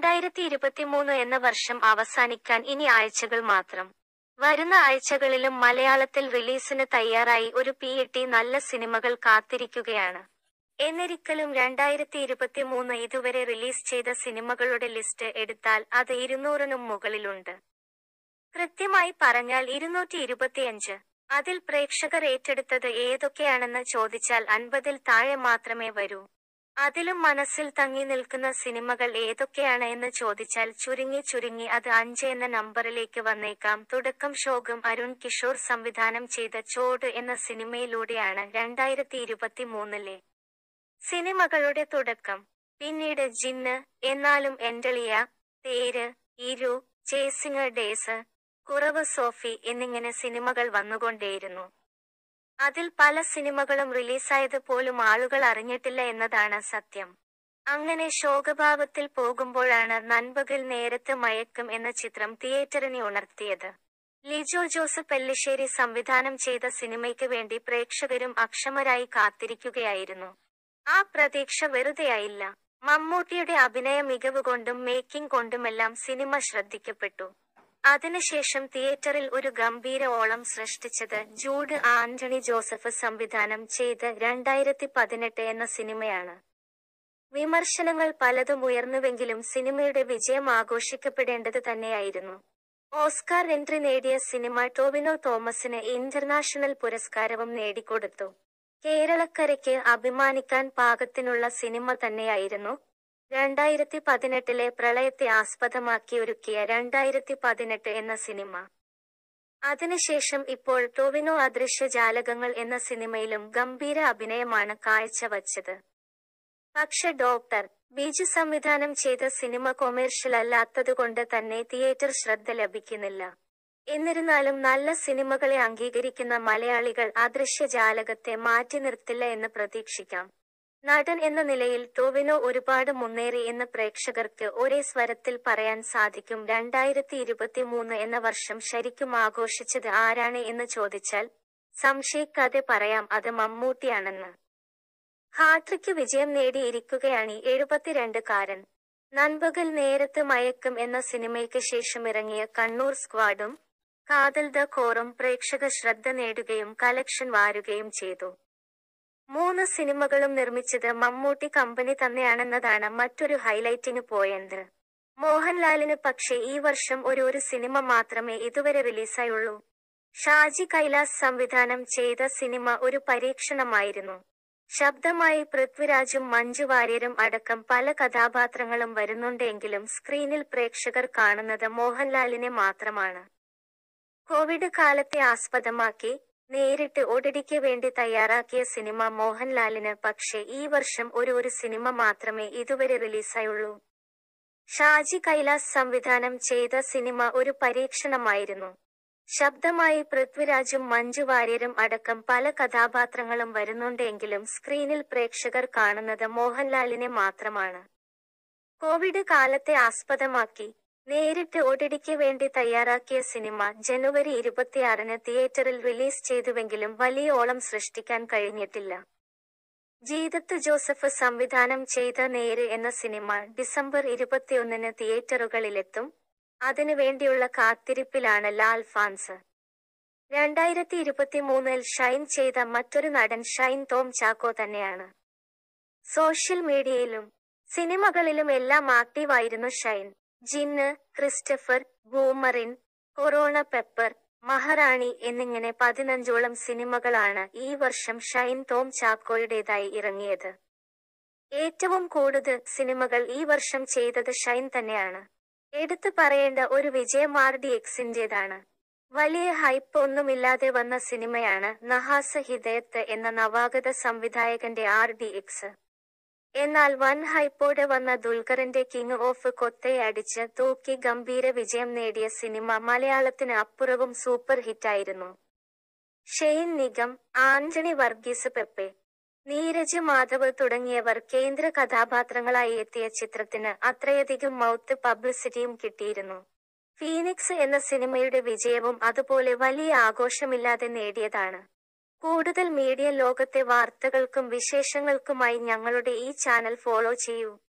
രണ്ടായിരത്തി ഇരുപത്തിമൂന്ന് എന്ന വർഷം അവസാനിക്കാൻ ഇനി ആഴ്ചകൾ മാത്രം വരുന്ന ആഴ്ചകളിലും മലയാളത്തിൽ റിലീസിന് തയ്യാറായി ഒരു പി ടി നല്ല സിനിമകൾ കാത്തിരിക്കുകയാണ് എന്നിരിക്കലും രണ്ടായിരത്തി ഇരുപത്തിമൂന്ന് ഇതുവരെ റിലീസ് ചെയ്ത സിനിമകളുടെ ലിസ്റ്റ് എടുത്താൽ അത് ഇരുന്നൂറിനും മുകളിലുണ്ട് കൃത്യമായി പറഞ്ഞാൽ ഇരുന്നൂറ്റി ഇരുപത്തിയഞ്ച് അതിൽ പ്രേക്ഷകർ ഏറ്റെടുത്തത് ഏതൊക്കെയാണെന്ന് ചോദിച്ചാൽ അൻപതിൽ താഴെ മാത്രമേ വരൂ അതിലും മനസ്സിൽ തങ്ങി നിൽക്കുന്ന സിനിമകൾ ഏതൊക്കെയാണ് എന്ന് ചോദിച്ചാൽ ചുരുങ്ങി ചുരുങ്ങി അത് അഞ്ച് എന്ന നമ്പറിലേക്ക് വന്നേക്കാം തുടക്കം ഷോകും അരുൺ കിഷോർ സംവിധാനം ചെയ്ത ചോട് എന്ന സിനിമയിലൂടെയാണ് രണ്ടായിരത്തി ഇരുപത്തി മൂന്നിലെ സിനിമകളുടെ തുടക്കം പിന്നീട് ജിന്ന് എന്നാലും എൻഡളിയ തേര് ഇരു ചേസിങ് ഡേസ് കുറവ് സോഫി എന്നിങ്ങനെ സിനിമകൾ വന്നുകൊണ്ടേയിരുന്നു അതിൽ പല സിനിമകളും റിലീസായത് പോലും ആളുകൾ അറിഞ്ഞിട്ടില്ല എന്നതാണ് സത്യം അങ്ങനെ ശോകഭാവത്തിൽ പോകുമ്പോഴാണ് നൻപകൽ നേരത്ത് മയക്കം എന്ന ചിത്രം തിയേറ്ററിനെ ഉണർത്തിയത് ലിജോ ജോസഫ് പെല്ലിശ്ശേരി സംവിധാനം ചെയ്ത സിനിമയ്ക്ക് വേണ്ടി പ്രേക്ഷകരും അക്ഷമരായി കാത്തിരിക്കുകയായിരുന്നു ആ പ്രതീക്ഷ വെറുതെയായില്ല മമ്മൂട്ടിയുടെ അഭിനയ മികവ് കൊണ്ടും മേക്കിംഗ് കൊണ്ടുമെല്ലാം സിനിമ ശ്രദ്ധിക്കപ്പെട്ടു അതിനുശേഷം തിയേറ്ററിൽ ഒരു ഗംഭീര ഓളം സൃഷ്ടിച്ചത് ജൂഡ് ആന്റണി ജോസഫ് സംവിധാനം ചെയ്ത് രണ്ടായിരത്തി പതിനെട്ട് എന്ന സിനിമയാണ് വിമർശനങ്ങൾ പലതും ഉയർന്നുവെങ്കിലും സിനിമയുടെ വിജയം ആഘോഷിക്കപ്പെടേണ്ടത് തന്നെയായിരുന്നു ഓസ്കാർ എൻട്രി നേടിയ സിനിമ ടോവിനോ തോമസിന് ഇന്റർനാഷണൽ പുരസ്കാരവും നേടിക്കൊടുത്തു കേരളക്കരയ്ക്ക് അഭിമാനിക്കാൻ പാകത്തിനുള്ള സിനിമ തന്നെയായിരുന്നു രണ്ടായിരത്തി പതിനെട്ടിലെ പ്രളയത്തെ ആസ്പദമാക്കി ഒരുക്കിയ രണ്ടായിരത്തി പതിനെട്ട് എന്ന സിനിമ അതിനുശേഷം ഇപ്പോൾ ടോവിനോ അദൃശ്യ ജാലകങ്ങൾ എന്ന സിനിമയിലും ഗംഭീര അഭിനയമാണ് കാഴ്ചവച്ചത് പക്ഷെ ഡോക്ടർ ബീജു സംവിധാനം ചെയ്ത സിനിമ കൊമേഴ്ഷ്യൽ അല്ലാത്തതുകൊണ്ട് തന്നെ തിയേറ്റർ ശ്രദ്ധ ലഭിക്കുന്നില്ല എന്നിരുന്നാലും നല്ല സിനിമകളെ അംഗീകരിക്കുന്ന മലയാളികൾ അദൃശ്യ ജാലകത്തെ മാറ്റി നിർത്തില്ല എന്ന് പ്രതീക്ഷിക്കാം നടൻ എന്ന നിലയിൽ ടോവിനോ ഒരുപാട് മുന്നേറി എന്ന് പ്രേക്ഷകർക്ക് ഒരേ സ്വരത്തിൽ പറയാൻ സാധിക്കും രണ്ടായിരത്തി ഇരുപത്തി മൂന്ന് എന്ന വർഷം ശരിക്കും ആഘോഷിച്ചത് ആരാണ് എന്ന് ചോദിച്ചാൽ സംശയിക്കാതെ പറയാം അത് മമ്മൂട്ടിയാണെന്ന് ഹാട്രിക്ക് വിജയം നേടിയിരിക്കുകയാണ് എഴുപത്തിരണ്ടുകാരൻ നൻപകൽ നേരത്ത് മയക്കം എന്ന സിനിമയ്ക്ക് ശേഷം ഇറങ്ങിയ കണ്ണൂർ സ്ക്വാഡും കാതൽ ദ കോറും പ്രേക്ഷക ശ്രദ്ധ നേടുകയും കലക്ഷൻ വാരുകയും ചെയ്തു മൂന്ന് സിനിമകളും നിർമ്മിച്ചത് മമ്മൂട്ടി കമ്പനി തന്നെയാണെന്നതാണ് മറ്റൊരു ഹൈലൈറ്റിന് പോയത് മോഹൻലാലിന് പക്ഷേ ഈ വർഷം ഒരു ഒരു സിനിമ മാത്രമേ ഇതുവരെ റിലീസായുള്ളൂ ഷാജി കൈലാസ് സംവിധാനം ചെയ്ത സിനിമ ഒരു പരീക്ഷണമായിരുന്നു ശബ്ദമായി പൃഥ്വിരാജും മഞ്ജു വാര്യരും അടക്കം പല കഥാപാത്രങ്ങളും വരുന്നുണ്ടെങ്കിലും സ്ക്രീനിൽ പ്രേക്ഷകർ കാണുന്നത് മോഹൻലാലിനെ മാത്രമാണ് കോവിഡ് കാലത്തെ ആസ്പദമാക്കി നേരിട്ട് ഒടിടിക്ക് വേണ്ടി തയ്യാറാക്കിയ സിനിമ മോഹൻലാലിന് പക്ഷേ ഈ വർഷം ഒരു ഒരു സിനിമ മാത്രമേ ഇതുവരെ റിലീസായുള്ളൂ ഷാജി കൈലാസ് സംവിധാനം ചെയ്ത സിനിമ ഒരു പരീക്ഷണമായിരുന്നു ശബ്ദമായി പൃഥ്വിരാജും മഞ്ജു വാര്യരും അടക്കം പല കഥാപാത്രങ്ങളും വരുന്നുണ്ടെങ്കിലും സ്ക്രീനിൽ പ്രേക്ഷകർ കാണുന്നത് മോഹൻലാലിനെ മാത്രമാണ് കോവിഡ് കാലത്തെ ആസ്പദമാക്കി നേരിട്ട് ഒടിടിക്ക് വേണ്ടി തയ്യാറാക്കിയ സിനിമ ജനുവരി ഇരുപത്തിയാറിന് തിയേറ്ററിൽ റിലീസ് ചെയ്തുവെങ്കിലും വലിയ ഓളം സൃഷ്ടിക്കാൻ കഴിഞ്ഞിട്ടില്ല ജീതത്ത് ജോസഫ് സംവിധാനം ചെയ്ത നേര് എന്ന സിനിമ ഡിസംബർ ഇരുപത്തിയൊന്നിന് തിയേറ്ററുകളിലെത്തും അതിനു വേണ്ടിയുള്ള കാത്തിരിപ്പിലാണ് ലാൽ ഫാൻസ് രണ്ടായിരത്തി ഇരുപത്തി മൂന്നിൽ ഷൈൻ ചെയ്ത മറ്റൊരു നടൻ ഷൈൻ ടോം ചാക്കോ തന്നെയാണ് സോഷ്യൽ മീഡിയയിലും സിനിമകളിലും എല്ലാം ആക്റ്റീവായിരുന്നു Shine Jinn Christopher Boomerang Corona Pepper Maharani എന്നിങ്ങനെ പതിനഞ്ചോളം സിനിമകളാണ് ഈ വർഷം ഷൈൻ ടോം ചാക്കോയുടേതായി ഇറങ്ങിയത് ഏറ്റവും കൂടുതൽ സിനിമകൾ ഈ വർഷം ചെയ്തത് ഷൈൻ തന്നെയാണ് എടുത്തു പറയേണ്ട ഒരു വിജയം ആർ ഡി എക്സിന്റേതാണ് വലിയ ഹൈപ്പ് ഒന്നുമില്ലാതെ വന്ന സിനിമയാണ് നഹാസ ഹിദയത്ത് എന്ന നവാഗത സംവിധായകന്റെ ആർ ഡി എക്സ് എന്നാൽ വൻ ഹൈപ്പോടെ വന്ന ദുൽഖറിന്റെ കിങ് ഓഫ് കൊത്തയെ അടിച്ച് തൂക്കി ഗംഭീര വിജയം നേടിയ സിനിമ മലയാളത്തിന് അപ്പുറവും സൂപ്പർ ഹിറ്റായിരുന്നു ഷെയ്ൻ നിഗം ആന്റണി വർഗീസ് പെപ്പെ നീരജ് മാധവ് തുടങ്ങിയവർ കേന്ദ്ര കഥാപാത്രങ്ങളായി എത്തിയ ചിത്രത്തിന് അത്രയധികം മൗത്ത് പബ്ലിസിറ്റിയും കിട്ടിയിരുന്നു ഫീനിക്സ് എന്ന സിനിമയുടെ വിജയവും അതുപോലെ വലിയ ആഘോഷമില്ലാതെ നേടിയതാണ് കൂടുതൽ മീഡിയ ലോകത്തെ വാർത്തകൾക്കും വിശേഷങ്ങൾക്കുമായി ഞങ്ങളുടെ ഈ ചാനൽ ഫോളോ ചെയ്യൂ